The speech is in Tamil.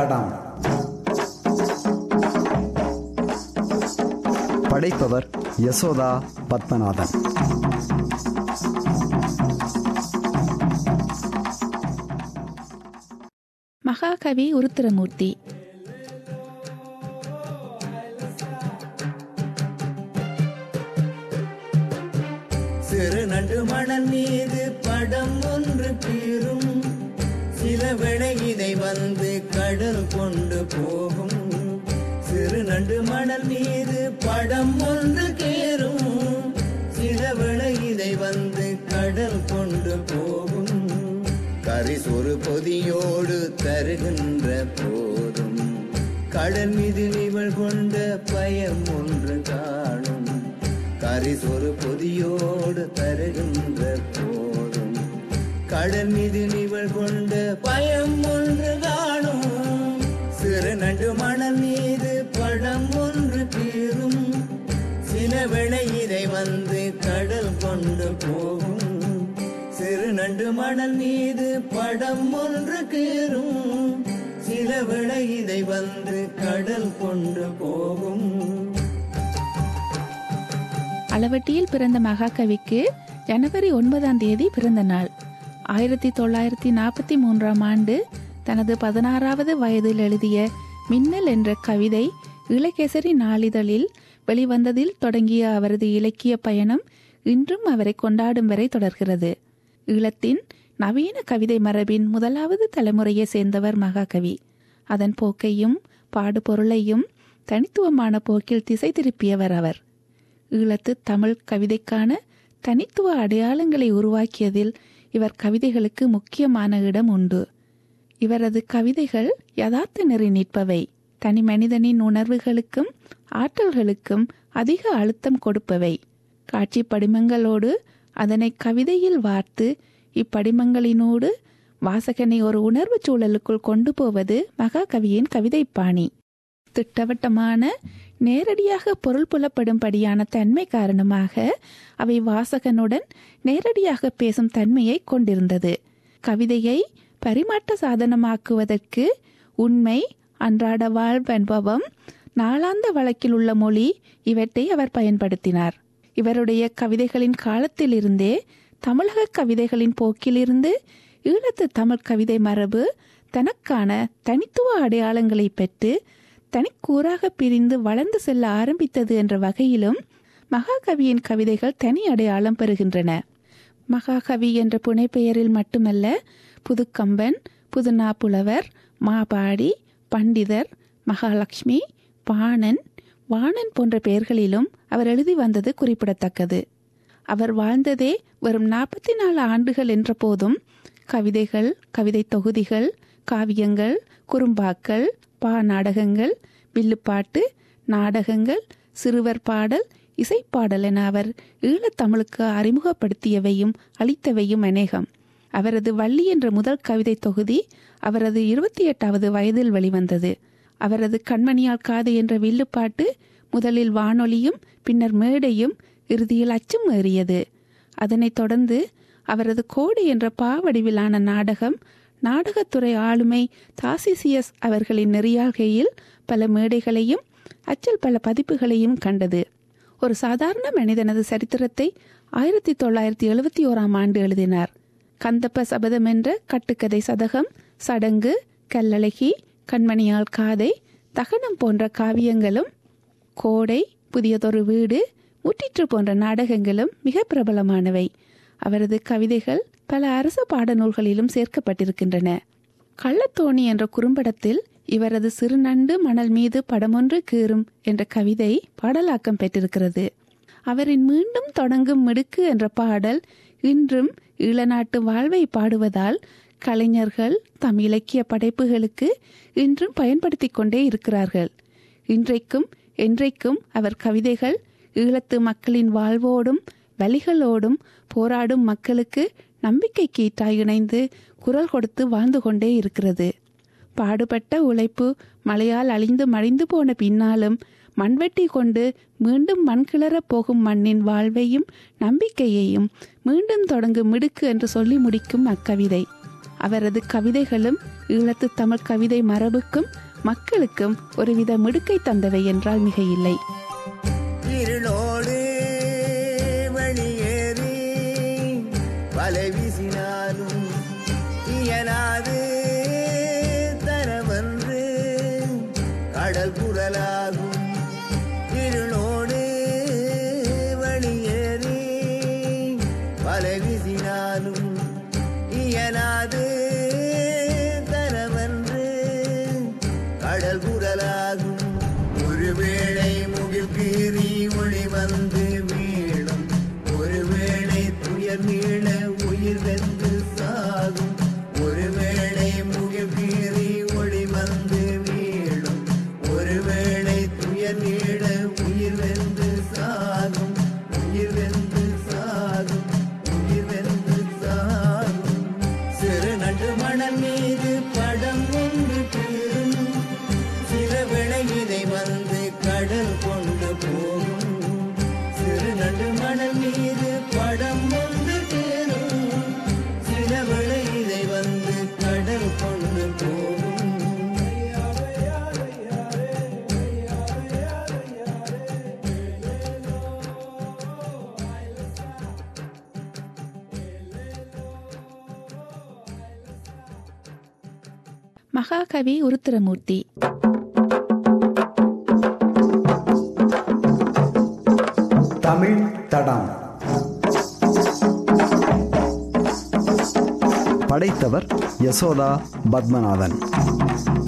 தடம் படைப்பவர் யசோதா பத்மநாதன் மகாகவி உருத்திரமூர்த்தி சிறு நண்டு மணல் மீது படம் ஒன்று கீறும் சில வேளை இதை வந்து கடல் கொண்டு போகும் சிறு நண்டு மணல் மீது படம் ஒன்று கீறும் சில வேளை இதை வந்து கடல் கொண்டு போகும் கரிசொரு பொதியோடு தருகின்ற போதும் கடல் மீது இவள் கொண்ட பயம் ஒன்று காணும் கரிசொரு பொதியோடு தருகின்ற போதும் கடல் மீது இவள் கொண்ட பயம் ஒன்று காணும் சிறு நண்டு மணல் மீது படம் ஒன்று கீறும் சில வேளை இதை வந்து கடல் கொண்டு போகும் சிறு நண்டு மணல் மீது படம் ஒன்று கீறும் சில வேளை இதை வந்து கடல் கொண்டு போகும் அளவட்டியில் பிறந்த மகாகவிக்கு ஜனவரி ஒன்பதாம் தேதி பிறந்த நாள் ஆயிரத்தி தொள்ளாயிரத்தி நாற்பத்தி மூன்றாம் ஆண்டு தனது பதினாறாவது வயதில் எழுதிய மின்னல் என்ற கவிதை இளகேசரி நாளிதழில் வெளிவந்ததில் தொடங்கிய அவரது இலக்கிய பயணம் இன்றும் அவரை கொண்டாடும் வரை தொடர்கிறது ஈழத்தின் நவீன கவிதை மரபின் முதலாவது தலைமுறையை சேர்ந்தவர் மகாகவி அதன் போக்கையும் பாடுபொருளையும் தனித்துவமான போக்கில் திசை திருப்பியவர் அவர் ஈழத்து தமிழ் கவிதைக்கான தனித்துவ அடையாளங்களை உருவாக்கியதில் இவர் கவிதைகளுக்கு முக்கியமான இடம் உண்டு இவரது கவிதைகள் யதார்த்த நெறி நிற்பவை தனி மனிதனின் உணர்வுகளுக்கும் ஆற்றல்களுக்கும் அதிக அழுத்தம் கொடுப்பவை காட்சி படிமங்களோடு அதனை கவிதையில் வார்த்து இப்படிமங்களினோடு வாசகனை ஒரு உணர்வு சூழலுக்குள் கொண்டு போவது மகாகவியின் கவிதை பாணி திட்டவட்டமான நேரடியாக பொருள் புலப்படும்படியான தன்மை காரணமாக அவை வாசகனுடன் நேரடியாக பேசும் தன்மையை கொண்டிருந்தது கவிதையை பரிமாற்ற சாதனமாக்குவதற்கு உண்மை அன்றாட வாழ்வனுபவம் நாளாந்த வழக்கில் உள்ள மொழி இவற்றை அவர் பயன்படுத்தினார் இவருடைய கவிதைகளின் காலத்திலிருந்தே தமிழக கவிதைகளின் போக்கிலிருந்து ஈழத்து தமிழ் கவிதை மரபு தனக்கான தனித்துவ அடையாளங்களை பெற்று தனிக்கூறாக பிரிந்து வளர்ந்து செல்ல ஆரம்பித்தது என்ற வகையிலும் மகாகவியின் கவிதைகள் தனி அடையாளம் பெறுகின்றன மகாகவி என்ற புனைப்பெயரில் மட்டுமல்ல புதுக்கம்பன் புதுநா புலவர் மாபாடி பண்டிதர் மகாலட்சுமி பாணன் வாணன் போன்ற பெயர்களிலும் அவர் எழுதி வந்தது குறிப்பிடத்தக்கது அவர் வாழ்ந்ததே வெறும் நாற்பத்தி நாலு ஆண்டுகள் என்ற போதும் கவிதைகள் கவிதை தொகுதிகள் காவியங்கள் குறும்பாக்கள் பா நாடகங்கள் வில்லுப்பாட்டு நாடகங்கள் சிறுவர் பாடல் இசைப்பாடல் என அவர் ஈழத்தமிழுக்கு அறிமுகப்படுத்தியவையும் அளித்தவையும் அநேகம் அவரது வள்ளி என்ற முதல் கவிதை தொகுதி அவரது இருபத்தி எட்டாவது வயதில் வெளிவந்தது அவரது கண்மணியால் காது என்ற வில்லுப்பாட்டு முதலில் வானொலியும் பின்னர் மேடையும் இறுதியில் அச்சும் ஏறியது அதனைத் தொடர்ந்து அவரது கோடு என்ற பாவடிவிலான நாடகம் நாடகத்துறை ஆளுமை தாசிசியஸ் அவர்களின் நெறியாள்கையில் பல மேடைகளையும் அச்சில் பல பதிப்புகளையும் கண்டது ஒரு சாதாரண மனிதனது சரித்திரத்தை ஆயிரத்தி தொள்ளாயிரத்தி எழுபத்தி ஓராம் ஆண்டு எழுதினார் கந்தப்ப சபதம் என்ற கட்டுக்கதை சதகம் சடங்கு கல்லழகி கண்மணியால் காதை தகனம் போன்ற காவியங்களும் கோடை புதியதொரு வீடு முற்றிற்று போன்ற நாடகங்களும் மிக பிரபலமானவை அவரது கவிதைகள் பல அரச பாடநூல்களிலும் சேர்க்கப்பட்டிருக்கின்றன கள்ளத்தோணி என்ற குறும்படத்தில் இவரது சிறுநண்டு மணல் மீது படமொன்று கீறும் என்ற கவிதை பாடலாக்கம் பெற்றிருக்கிறது அவரின் மீண்டும் தொடங்கும் மிடுக்கு என்ற பாடல் இன்றும் ஈழநாட்டு வாழ்வை பாடுவதால் கலைஞர்கள் தம் இலக்கிய படைப்புகளுக்கு இன்றும் பயன்படுத்தி கொண்டே இருக்கிறார்கள் இன்றைக்கும் என்றைக்கும் அவர் கவிதைகள் ஈழத்து மக்களின் வாழ்வோடும் வலிகளோடும் போராடும் மக்களுக்கு நம்பிக்கை கீட்டாய் இணைந்து குரல் கொடுத்து வாழ்ந்து கொண்டே இருக்கிறது பாடுபட்ட உழைப்பு மழையால் அழிந்து மறைந்து போன பின்னாலும் மண்வெட்டி கொண்டு மீண்டும் மண் கிளறப் போகும் மண்ணின் வாழ்வையும் நம்பிக்கையையும் மீண்டும் தொடங்கும் மிடுக்கு என்று சொல்லி முடிக்கும் அக்கவிதை அவரது கவிதைகளும் ஈழத்து தமிழ் கவிதை மரபுக்கும் மக்களுக்கும் ஒருவித மிடுக்கை தந்தவை என்றால் மிக இல்லை இருளோடு வெளியேறி வலை வீசினாலும் இயலாது தரவன்று கடல் குரலாகும் இருளோடு வெளியேறி வலை வீசினாலும் இயலாது தரவன்று கடல் குரலாகும் ஒருவேளை முகில் கீறி ஒளி வந்து வீழும் ஒருவேளை துயர் நீள உயிர் வெந்து சாகும் ஒருவேளை முகில் கீறி ஒளி வந்து வீழும் ஒருவேளை துயர் நீள உயிர் வெந்து சாகும் உயிர் வெந்து சாகும் உயிர் வெந்து சாகும் சிறு நடு மணல் மீது படம் ஒன்று கீறும் சில விளையினை வந்து கடல் கொண்டு போகும் சிறு நடு மணல் மீது படம் ஒன்று கீறும் சில விளையினை வந்து கடல் கொண்டு போகும் மகாகவி உருத்திரமூர்த்தி தமிழ் தடம் படைத்தவர் யசோதா பத்மநாதன்